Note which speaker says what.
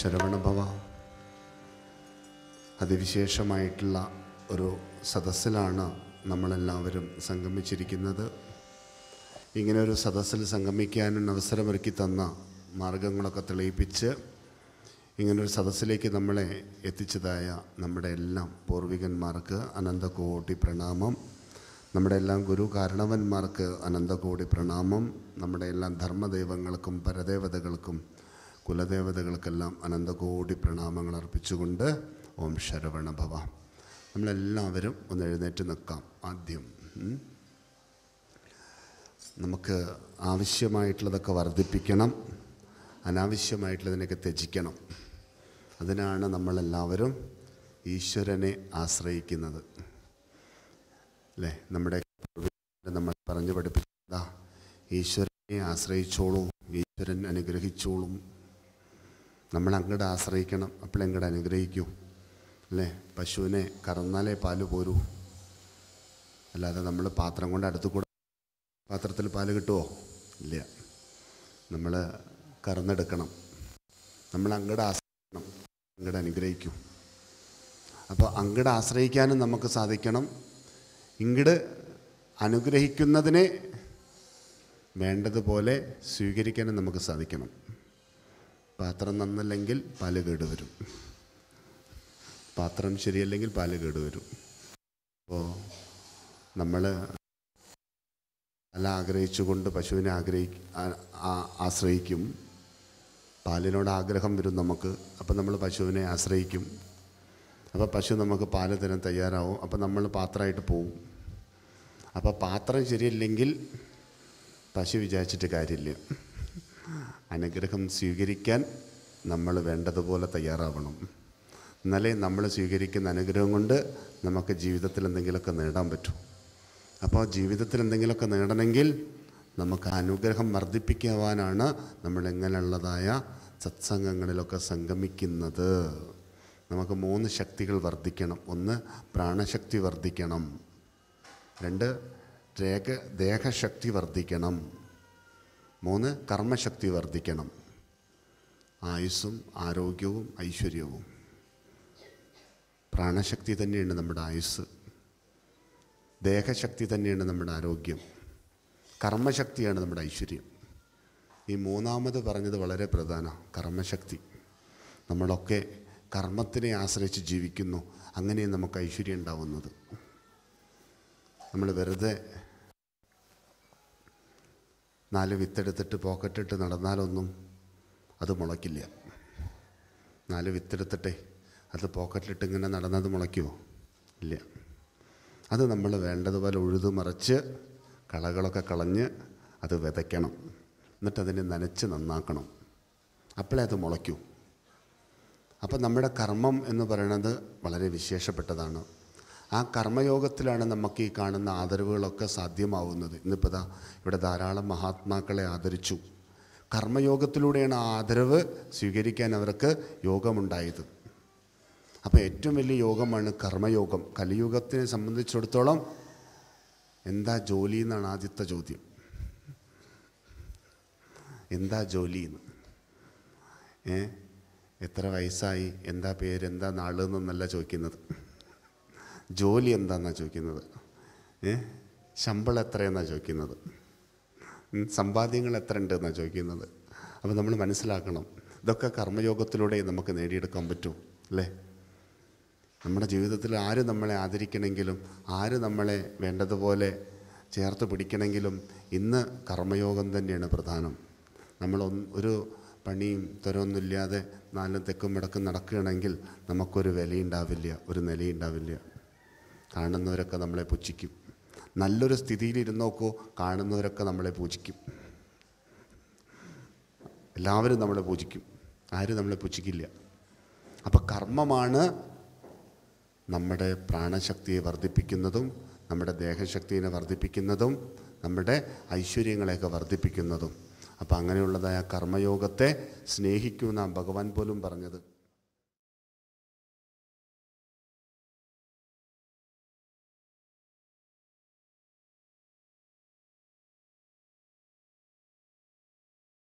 Speaker 1: ശരവണഭവ അതിവിശേഷമായിട്ടുള്ള ഒരു സദസ്സിലാണ് നമ്മളെല്ലാവരും സംഗമിച്ചിരിക്കുന്നത് ഇങ്ങനെ ഒരു സദസ്സിൽ സംഗമിക്കാനും അവസരമൊരുക്കി തന്ന മാർഗങ്ങളൊക്കെ തെളിയിപ്പിച്ച് ഇങ്ങനൊരു സദസ്സിലേക്ക് നമ്മളെ എത്തിച്ചതായ നമ്മുടെ എല്ലാം പൂർവികന്മാർക്ക് അനന്തകോടി പ്രണാമം നമ്മുടെ എല്ലാം ഗുരു കാരണവന്മാർക്ക് അനന്തകോടി പ്രണാമം നമ്മുടെ എല്ലാം ധർമ്മദൈവങ്ങൾക്കും പരദേവതകൾക്കും കുലദേവതകൾക്കെല്ലാം അനന്തകോടി പ്രണാമങ്ങൾ അർപ്പിച്ചുകൊണ്ട് ഓം ശരവണ ഭവ നമ്മളെല്ലാവരും ഒന്ന് എഴുന്നേറ്റ് നിൽക്കാം ആദ്യം ഉം. നമുക്ക് ആവശ്യമായിട്ടുള്ളതൊക്കെ വർദ്ധിപ്പിക്കണം അനാവശ്യമായിട്ടുള്ളതിനൊക്കെ ത്യജിക്കണം അതിനാണ് നമ്മളെല്ലാവരും ഈശ്വരനെ ആശ്രയിക്കുന്നത് അല്ലേ നമ്മുടെ പൂർവ്വികർ നമ്മൾ പറഞ്ഞു പഠിപ്പിച്ചതാ ഈശ്വരനെ ആശ്രയിച്ചോളും ഈശ്വരൻ അനുഗ്രഹിച്ചോളും നമ്മൾ അങ്ങോട്ട് ആശ്രയിക്കണം അപ്പോഴെങ്ങോട്ട് അനുഗ്രഹിക്കൂ അല്ലേ പശുവിനെ കറന്നാലേ പാല് പോരൂ അല്ലാതെ നമ്മൾ പാത്രം കൊണ്ട് അടുത്ത് കൂടെ പാത്രത്തിൽ പാല് കിട്ടുമോ ഇല്ല നമ്മൾ കറന്നെടുക്കണം നമ്മൾ അങ്ങോട്ട് ആശ്രയിക്കണം അങ്ങോട്ട് അനുഗ്രഹിക്കും അപ്പോൾ അങ്ങോട്ട് ആശ്രയിക്കാനും നമുക്ക് സാധിക്കണം ഇങ്ങോട്ട് അനുഗ്രഹിക്കുന്നതിനെ വേണ്ടതുപോലെ സ്വീകരിക്കാനും നമുക്ക് സാധിക്കണം പാത്രം നന്നല്ലെങ്കിൽ പാല് കേടുവരും പാത്രം ശരിയല്ലെങ്കിൽ പാല് കേടുവരും അപ്പോൾ നമ്മൾ അല്ല ആഗ്രഹിച്ചുകൊണ്ട് പശുവിനെ ആഗ്രഹി ആ- ആ- ആശ്രയിക്കും പാലിനോട് ആഗ്രഹം വരും നമുക്ക് അപ്പം നമ്മൾ പശുവിനെ ആശ്രയിക്കും അപ്പോൾ പശു നമുക്ക് പാല് തരാൻ തയ്യാറാവും അപ്പം നമ്മൾ പാത്രമായിട്ട് പോവും അപ്പോൾ പാത്രം ശരിയല്ലെങ്കിൽ പശു വിചാരിച്ചിട്ട് കാര്യമില്ല അനുഗ്രഹം സ്വീകരിക്കാൻ നമ്മൾ വേണ്ടതുപോലെ തയ്യാറാവണം എന്നാലേ നമ്മൾ സ്വീകരിക്കുന്ന അനുഗ്രഹം കൊണ്ട് നമുക്ക് ജീവിതത്തിൽ എന്തെങ്കിലുമൊക്കെ നേടാൻ പറ്റും അപ്പോൾ ജീവിതത്തിൽ എന്തെങ്കിലുമൊക്കെ നേടണമെങ്കിൽ നമുക്ക് അനുഗ്രഹം വർദ്ധിപ്പിക്കുവാനാണ് നമ്മൾ എങ്ങനെയുള്ളതായ സത്സംഗങ്ങളിലൊക്കെ സംഗമിക്കുന്നത് നമുക്ക് മൂന്ന് ശക്തികൾ വർദ്ധിക്കണം ഒന്ന് പ്രാണശക്തി വർദ്ധിക്കണം രണ്ട് രേഖ ദേഹശക്തി വർദ്ധിക്കണം മൂന്ന് കർമ്മശക്തി വർദ്ധിക്കണം ആയുസ്സും ആരോഗ്യവും ഐശ്വര്യവും പ്രാണശക്തി തന്നെയാണ് നമ്മുടെ ആയുസ് ദേഹശക്തി തന്നെയാണ് നമ്മുടെ ആരോഗ്യം കർമ്മശക്തിയാണ് നമ്മുടെ ഐശ്വര്യം ഈ മൂന്നാമത് പറഞ്ഞത് വളരെ പ്രധാന കർമ്മശക്തി നമ്മളൊക്കെ കർമ്മത്തിനെ ആശ്രയിച്ച് ജീവിക്കുന്നു അങ്ങനെ നമുക്ക് ഐശ്വര്യം ഉണ്ടാവുന്നത് നമ്മൾ വെറുതെ നാല് വിത്തെടുത്തിട്ട് പോക്കറ്റിട്ട് നടന്നാലൊന്നും അത് മുളയ്ക്കില്ല നാല് വിത്തെടുത്തിട്ടേ അത് പോക്കറ്റിലിട്ട് ഇങ്ങനെ നടന്നത് മുളയ്ക്കുമോ ഇല്ല അത് നമ്മൾ വേണ്ടതുപോലെ ഉഴുതു മറിച്ച് കളകളൊക്കെ കളഞ്ഞ് അത് വിതയ്ക്കണം എന്നിട്ട് അതിനെ നനച്ച് നന്നാക്കണം അപ്പോഴേ അത് മുളയ്ക്കൂ അപ്പം നമ്മുടെ കർമ്മം എന്ന് പറയുന്നത് വളരെ വിശേഷപ്പെട്ടതാണ് ആ കർമ്മയോഗത്തിലാണ് നമുക്ക് ഈ കാണുന്ന ആദരവുകളൊക്കെ സാധ്യമാവുന്നത് ഇന്നിപ്പോൾ ദാ ഇവിടെ ധാരാളം മഹാത്മാക്കളെ ആദരിച്ചു കർമ്മയോഗത്തിലൂടെയാണ് ആ ആദരവ് സ്വീകരിക്കാൻ അവർക്ക് യോഗമുണ്ടായത് അപ്പോൾ ഏറ്റവും വലിയ യോഗമാണ് കർമ്മയോഗം കലിയുഗത്തിനെ സംബന്ധിച്ചിടത്തോളം എന്താ ജോലി എന്നാണ് ആദ്യത്തെ ചോദ്യം എന്താ ജോലി എന്ന് ഏ എത്ര വയസ്സായി എന്താ പേര് എന്താ നാള് എന്നല്ല ചോദിക്കുന്നത് ജോലി എന്താണെന്നാണ് ചോദിക്കുന്നത് ഏ ശമ്പളം എത്രയെന്നാണ് ചോദിക്കുന്നത് ഉം, സമ്പാദ്യങ്ങൾ എത്ര ഉണ്ട് എന്നാണ് ചോദിക്കുന്നത് അപ്പോൾ നമ്മൾ മനസ്സിലാക്കണം ഇതൊക്കെ കർമ്മയോഗത്തിലൂടെ നമുക്ക് നേടിയെടുക്കാൻ പറ്റും അല്ലേ നമ്മുടെ ജീവിതത്തിൽ ആര് നമ്മളെ ആദരിക്കണമെങ്കിലും ആര് നമ്മളെ വേണ്ടതുപോലെ ചേർത്ത് പിടിക്കണമെങ്കിലും ഇന്ന് കർമ്മയോഗം തന്നെയാണ് പ്രധാനം നമ്മൾ ഒന്ന് ഒരു പണിയും തരമൊന്നുമില്ലാതെ നാലും തെക്കും ഇടക്കും നടക്കുകയാണെങ്കിൽ നമുക്കൊരു വിലയുണ്ടാവില്ല ഒരു നിലയുണ്ടാവില്ല കാണുന്നവരൊക്കെ നമ്മളെ പുച്ഛിക്കും നല്ലൊരു സ്ഥിതിയിൽ ഇരുന്നോക്കോ കാണുന്നവരൊക്കെ നമ്മളെ പൂജിക്കും എല്ലാവരും നമ്മളെ പൂജിക്കും ആരും നമ്മളെ പുച്ഛിക്കില്ല അപ്പോൾ കർമ്മമാണ് നമ്മുടെ പ്രാണശക്തിയെ വർദ്ധിപ്പിക്കുന്നതും നമ്മുടെ ദേഹശക്തിയെ വർദ്ധിപ്പിക്കുന്നതും നമ്മുടെ ഐശ്വര്യങ്ങളെയൊക്കെ വർദ്ധിപ്പിക്കുന്നതും അപ്പോൾ അങ്ങനെയുള്ളതായ കർമ്മയോഗത്തെ സ്നേഹിക്കുന്ന ഭഗവാൻ പോലും പറഞ്ഞത്